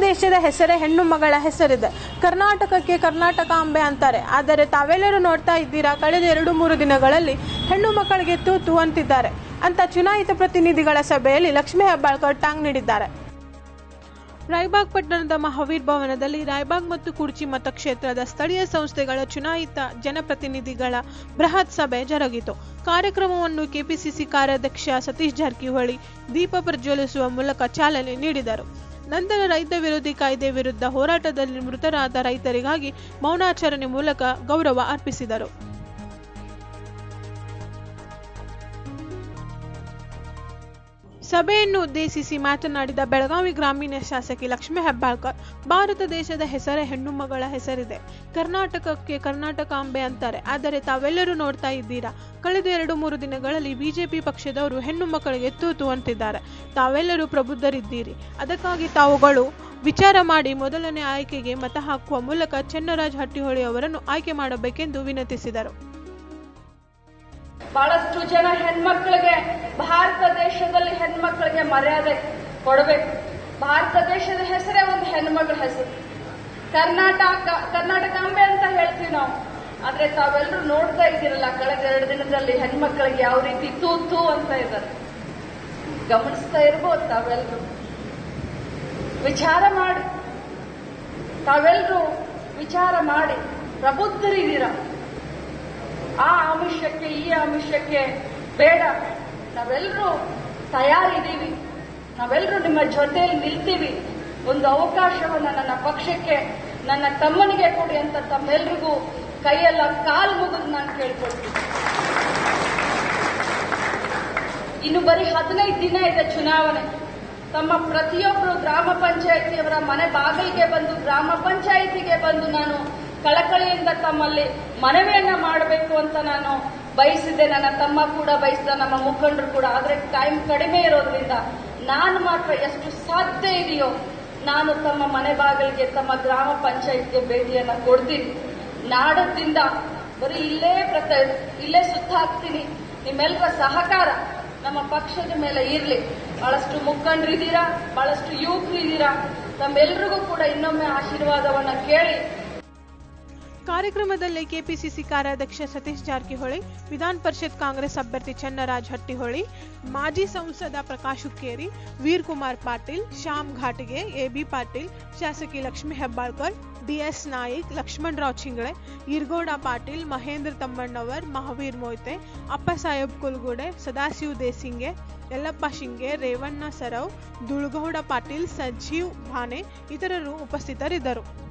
ದೇಶದ ಹೆಸರೇ ಹೆಣ್ಣು ಮಗಳ ಹೆಸರಿದೆ ಕರ್ನಾಟಕಕ್ಕೆ ಕರ್ನಾಟಕಾಂಬೆ ಅಂತಾರೆ ಆದರೆ ತಾವೆಲ್ಲರೂ ನೋಡ್ತಾ ಇದ್ದೀರಾ ಕಳೆದ ಎರಡು ಮೂರು ದಿನಗಳಲ್ಲಿ ಹೆಣ್ಣು ಮಕ್ಕಳಿಗೆ ತೂತು ಅಂತಿದ್ದಾರೆ ಅಂತ ಚುನಾಯಿತ ಪ್ರತಿನಿಧಿಗಳ ಸಭೆಯಲ್ಲಿ ಲಕ್ಷ್ಮೀ ಹೆಬ್ಬಾಳ್ಕರ್ ಟಾಂಗ್ ನೀಡಿದ್ದಾರೆ ರಾಯಬಾಗ್ ಪಟ್ಟಣದ ಮಹಾವೀರ್ ಭವನದಲ್ಲಿ ರಾಯಬಾಗ್ ಮತ್ತು ಕುರ್ಚಿ ಮತಕ್ಷೇತ್ರದ ಸ್ಥಳೀಯ ಸಂಸ್ಥೆಗಳ ಚುನಾಯಿತ ಜನಪ್ರತಿನಿಧಿಗಳ ಬೃಹತ್ ಸಭೆ ಜರುಗಿತು ಕಾರ್ಯಕ್ರಮವನ್ನು ಕೆಪಿಸಿಸಿ ಕಾರ್ಯಾಧ್ಯಕ್ಷ ಸತೀಶ್ ಜಾರಕಿಹೊಳಿ ದೀಪ ಪ್ರಜ್ವಲಿಸುವ ಮೂಲಕ ಚಾಲನೆ ನೀಡಿದರು ನಂತರ ರೈತ ವಿರೋಧಿ ಕಾಯ್ದೆ ವಿರುದ್ಧ ಹೋರಾಟದಲ್ಲಿ ಮೃತರಾದ ರೈತರಿಗಾಗಿ ಮೌನಾಚರಣೆ ಮೂಲಕ ಗೌರವ ಅರ್ಪಿಸಿದರು ಸಭೆಯನ್ನು ಉದ್ದೇಶಿಸಿ ಮಾತನಾಡಿದ ಬೆಳಗಾವಿ ಗ್ರಾಮೀಣ ಶಾಸಕಿ ಲಕ್ಷ್ಮೀ ಹೆಬ್ಬಾಳ್ಕರ್ ಭಾರತ ದೇಶದ ಹೆಸರೇ ಹೆಣ್ಣು ಮಗಳ ಹೆಸರಿದೆ ಕರ್ನಾಟಕಕ್ಕೆ ಕರ್ನಾಟಕಾಂಬೆ ಅಂತಾರೆ ಆದರೆ ತಾವೆಲ್ಲರೂ ನೋಡ್ತಾ ಇದ್ದೀರಾ ಕಳೆದ ಎರಡು ಮೂರು ದಿನಗಳಲ್ಲಿ ಬಿಜೆಪಿ ಪಕ್ಷದವರು ಹೆಣ್ಣು ಮಕ್ಕಳಿಗೆ ತೂತು ಅಂತಿದ್ದಾರೆ ತಾವೆಲ್ಲರೂ ಪ್ರಬುದ್ಧರಿದ್ದೀರಿ ಅದಕ್ಕಾಗಿ ತಾವುಗಳು ವಿಚಾರ ಮಾಡಿ ಮೊದಲನೇ ಆಯ್ಕೆಗೆ ಮತ ಹಾಕುವ ಮೂಲಕ ಚೆನ್ನರಾಜ್ ಹಟ್ಟಿಹೊಳಿ ಅವರನ್ನು ಆಯ್ಕೆ ಮಾಡಬೇಕೆಂದು ವಿನಂತಿಸಿದರು ಬಹಳಷ್ಟು ಜನ ಹೆಣ್ಮಕ್ಳಿಗೆ ಭಾರತ ದೇಶದಲ್ಲಿ ಹೆಣ್ಮಕ್ಳಿಗೆ ಮರ್ಯಾದೆ ಕೊಡಬೇಕು ಭಾರತ ದೇಶದ ಹೆಸರೇ ಒಂದು ಹೆಣ್ಮಗಳ ಹೆಸರು ಕರ್ನಾಟಕ ಕರ್ನಾಟಕಾಂಬೆ ಅಂತ ಹೇಳ್ತೀವಿ ನಾವು ಆದ್ರೆ ತಾವೆಲ್ಲರೂ ನೋಡ್ತಾ ಇದ್ದೀರಲ್ಲ ಕಳೆದ ಎರಡು ದಿನದಲ್ಲಿ ಹೆಣ್ಮಕ್ಳಿಗೆ ಯಾವ ರೀತಿ ತೂ ತೂ ಅಂತ ಇದ್ದಾರೆ ಗಮನಿಸ್ತಾ ಇರ್ಬೋದು ತಾವೆಲ್ಲರೂ ವಿಚಾರ ಮಾಡಿ ತಾವೆಲ್ಲರೂ ವಿಚಾರ ಮಾಡಿ ಪ್ರಬುದ್ಧರಿದ್ದೀರಾ ಆ ಆಮಿಷಕ್ಕೆ ಈ ಆಮಿಷಕ್ಕೆ ಬೇಡ ನಾವೆಲ್ಲರೂ ತಯಾರಿದ್ದೀವಿ ನಾವೆಲ್ಲರೂ ನಿಮ್ಮ ಜೊತೆಯಲ್ಲಿ ನಿಲ್ತೀವಿ ಒಂದು ಅವಕಾಶವನ್ನು ನನ್ನ ಪಕ್ಷಕ್ಕೆ ನನ್ನ ತಮ್ಮನಿಗೆ ಕೊಡಿ ಅಂತ ತಮ್ಮೆಲ್ರಿಗೂ ಕೈಯೆಲ್ಲ ಕಾಲು ಮುಗಿದು ನಾನು ಕೇಳ್ಕೊಳ್ತೀನಿ ಇನ್ನು ಬರೀ ಹದಿನೈದು ದಿನ ಇದೆ ಚುನಾವಣೆ ತಮ್ಮ ಪ್ರತಿಯೊಬ್ಬರು ಗ್ರಾಮ ಪಂಚಾಯಿತಿಯವರ ಮನೆ ಬಾಗಿಲಿಗೆ ಬಂದು ಗ್ರಾಮ ಪಂಚಾಯಿತಿಗೆ ಬಂದು ನಾನು ಕಳಕಳಿಯಿಂದ ತಮ್ಮಲ್ಲಿ ಮನವಿಯನ್ನ ಮಾಡಬೇಕು ಅಂತ ನಾನು ಬಯಸಿದ್ದೆ ನನ್ನ ತಮ್ಮ ಕೂಡ ಬಯಸಿದ ನಮ್ಮ ಮುಖಂಡರು ಕೂಡ ಆದ್ರೆ ಟೈಮ್ ಕಡಿಮೆ ಇರೋದ್ರಿಂದ ನಾನು ಮಾತ್ರ ಎಷ್ಟು ಸಾಧ್ಯ ಇದೆಯೋ ನಾನು ತಮ್ಮ ಮನೆ ಬಾಗಿಲಿಗೆ ತಮ್ಮ ಗ್ರಾಮ ಪಂಚಾಯತ್ಗೆ ಭೇಟಿಯನ್ನ ಕೊಡ್ತೀನಿ ನಾಡದಿಂದ ಬರೀ ಇಲ್ಲೇ ಪ್ರತ ಇಲ್ಲೇ ಸುತ್ತ ಹಾಕ್ತೀನಿ ನಿಮ್ಮೆಲ್ಲರ ಸಹಕಾರ ನಮ್ಮ ಪಕ್ಷದ ಮೇಲೆ ಇರಲಿ ಬಹಳಷ್ಟು ಮುಖಂಡರಿದ್ದೀರಾ ಬಹಳಷ್ಟು ಯುವಕರು ಇದ್ದೀರಾ ತಮ್ಮೆಲ್ರಿಗೂ ಕೂಡ ಇನ್ನೊಮ್ಮೆ ಆಶೀರ್ವಾದವನ್ನ ಕೇಳಿ ಕಾರ್ಯಕ್ರಮದಲ್ಲಿ ಕೆಪಿಸಿಸಿ ಕಾರ್ಯಾಧ್ಯಕ್ಷ ಸತೀಶ್ ಜಾರಕಿಹೊಳಿ ವಿಧಾನ ಪರಿಷತ್ ಕಾಂಗ್ರೆಸ್ ಅಭ್ಯರ್ಥಿ ಚನ್ನರಾಜ್ ಹಟ್ಟಿಹೊಳಿ ಮಾಜಿ ಸಂಸದ ಪ್ರಕಾಶ್ ಹುಕ್ಕೇರಿ ವೀರ್ ಕುಮಾರ್ ಪಾಟೀಲ್ ಶ್ಯಾಮ್ ಘಾಟಿಗೆ ಎಬಿ ಪಾಟೀಲ್ ಶಾಸಕಿ ಲಕ್ಷ್ಮೀ ಹೆಬ್ಬಾಳ್ಕರ್ ಡಿಎಸ್ ನಾಯಿಕ್ ಲಕ್ಷ್ಮಣರಾವ್ ಚಿಂಗಳೆ ಈರ್ಗೌಡ ಪಾಟೀಲ್ ಮಹೇಂದ್ರ ತಮ್ಮಣ್ಣವರ್ ಮಹಾವೀರ್ ಮೊಯ್ತೆ ಅಪ್ಪಸಾಹೇಬ್ ಕುಲ್ಗುಡೆ ಸದಾಶಿವ್ ದೇಸಿಂಗೆ ಯಲ್ಲಪ್ಪ ಶಿಂಗೆ ರೇವಣ್ಣ ಸರವ್ ದುಳ್ಗೌಡ ಪಾಟೀಲ್ ಸಜೀವ್ ಭಾನೆ ಇತರರು ಉಪಸ್ಥಿತರಿದ್ದರು